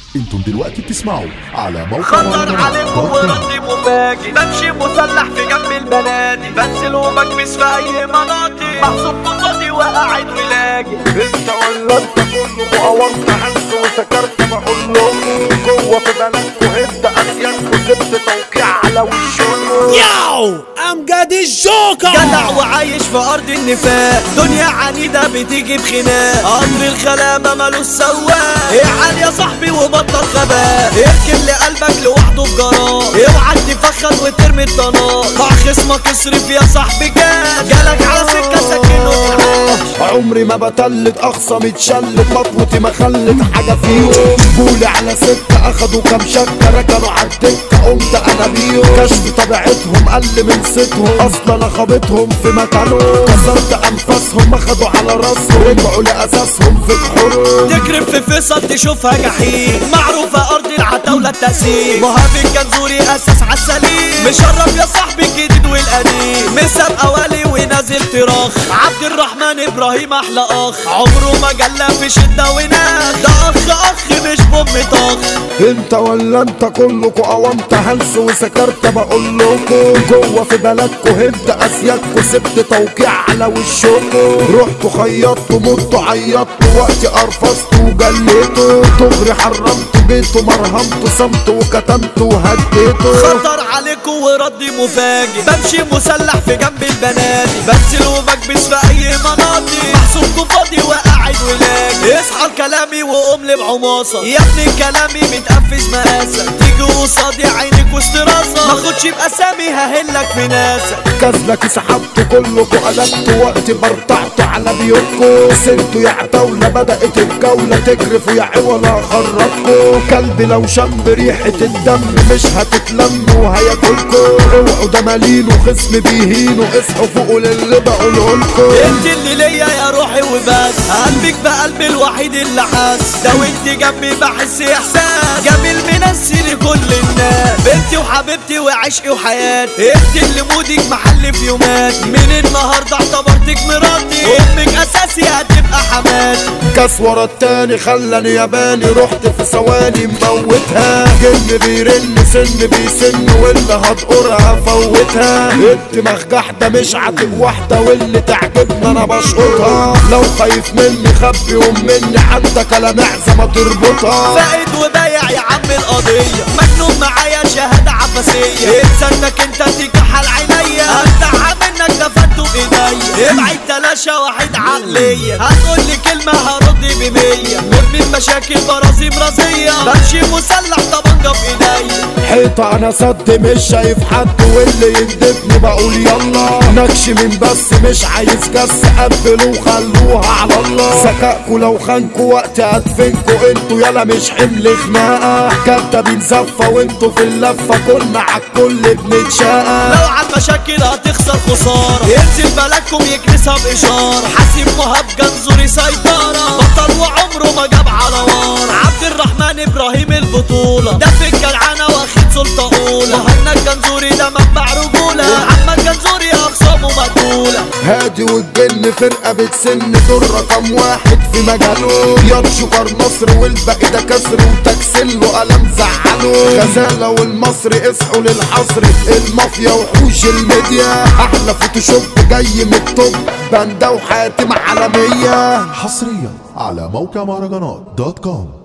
انتم دلوقتي بتسمعوا على موقع خطر مهرجانات عليكم دوت كوم. ورد مفاجئ بمشي مسلح في جنب البنادق بنزل وبكبس في اي مناطق محسوبكم فاضي وقاعد ولاجئ انت ولا انت كله قومت حس وسكرت بقول لكم جوه في بلدكوا انت اسيادكوا سبت توقيع على وشكم ياو امجد الجوكر جدع وعايش في ارض النفاق دنيا عنيدة بتيجي بخناق قطر الخلامة مالوش سواق اعال يا صاحبي وبطل غباء اركن لقلبك لوحده بجرار اوعى تفخد وترمي الطنار مع خصمك اصرف يا صاحبي كان جالك على سكة سكنه تتعاش عمري ما بتلت اخصى متشلت مطوتي ما خلت حاجه فيهم قولي على ستة اخدوا كام شكه ركنوا على الدكه قمت انا بيهم كشف طبيعتهم قل من ستهم اصلا انا خابطهم في مكانهم كسرت انفاسهم اخدوا على راسهم رجعوا لاساسهم في بحورهم تكرم في فيصل تشوفها جحيم معروفة أرض العتاولة التأثير مهاب الجنزوري أساس عالسليم مشرف يا صاحبي الجديد والقديم مساب أولي ونازل تراخ عبد الرحمن إبراهيم أحلى أخ عمره ما جلى في شدة وناخ ده أخ أخ مش بوم طخ انت ولا انت كلكوا قومت هلس وسكرت بقول لكم جوه في بلدكوا هبت اسيادكوا سبت توقيع على وشكوا رحتوا خيطتوا متوا عيطتوا وقتي ارفصتوا وجليتوا دغري حرمت بيته مرهمتوا صمت وكتمت وهديته خطر عليكم ورد مفاجئ بمشي مسلح في جنب البنادق بنزل وبكبس في اي مناطق محسوبكم فاضي وقاعد ولاجي اصحى لكلامي وقوم لي بعماصة يا ابني كلامي متقفز مقاسك تيجي قصادي عينك وسط راسك ماخدش باسامي ههلك في ناسك كازلك سحبت كلكوا قلبت وقت برطعت على بيوتكوا سرتوا يا عتاولة بدأت الجولة تجرفوا يا عوالة خربكوا كلب لو شم ريحة الدم مش هتتلموا وهياكلكوا اوعوا ده مالين وخصم بيهينوا اصحوا فوقوا للي بقولهولكوا انت اللي ليا يا روحي وبس قلبك بقلبي الوحيد اللي حاس ده وانت جنبي بحس احساس جميل منسي لكل الناس بنتي وحبيبتي وعشقي وحياتي انت اللي مودك محل في يومات من النهارده اعتبرتك مراتي امك اساسي هتبقى حماتي كاس ورا التاني خلاني ياباني رحت في ثواني مموتها جن بيرن سن بيسن واللي هتقرها فوتها الدماغ جحدة مش عاتب واحدة واللي تعجبني انا بشقطها لو خايف مني خبي ومني عندك انا معزة ما تربطها فائد وبايع يا عم القضية مجنون معايا شهادة عباسية انسانك انت تكحل عينيا هفتح منك دفنته بايديا ابعد تلاشى واحد عقلية هتقول لي كلمة هرد بمية مدمن مشاكل برازيم راسية بمشي مسلح طبنجة في ايديا حيطة انا صد مش شايف حد واللي يندبني بقول يلا نكش من بس مش عايز جس قبلوا وخلوها على الله ذكائكوا لو خانكوا وقت هدفنكوا انتوا يلا مش حمل خناقة كدابين زفة وانتوا في اللفة كنا عالكل بنتشاقى لو على المشاكل هتخسر خسارة ينزل بلدكم يكنسها بإشارة حاسب مهاب جنزوري سيطرة بطل وعمره ما جاب على وار عبد الرحمن إبراهيم البطولة ده في الجدعنة واخد سلطة أولى مهند جنزوري ده منبع رجولة ومحمد جنزوري أخصامه مقتولة هادي والجن فرقة بتسن دور رقم واحد في مجاله ياض شكر مصر والباقي ده كسر وتكسل له قلم زعله غزالة والمصري اصحوا للحصر المافيا وحوش الميديا احلى فوتوشوب جاي من الطب باندا وحاتم عالمية حصريا على موقع مهرجانات دوت كوم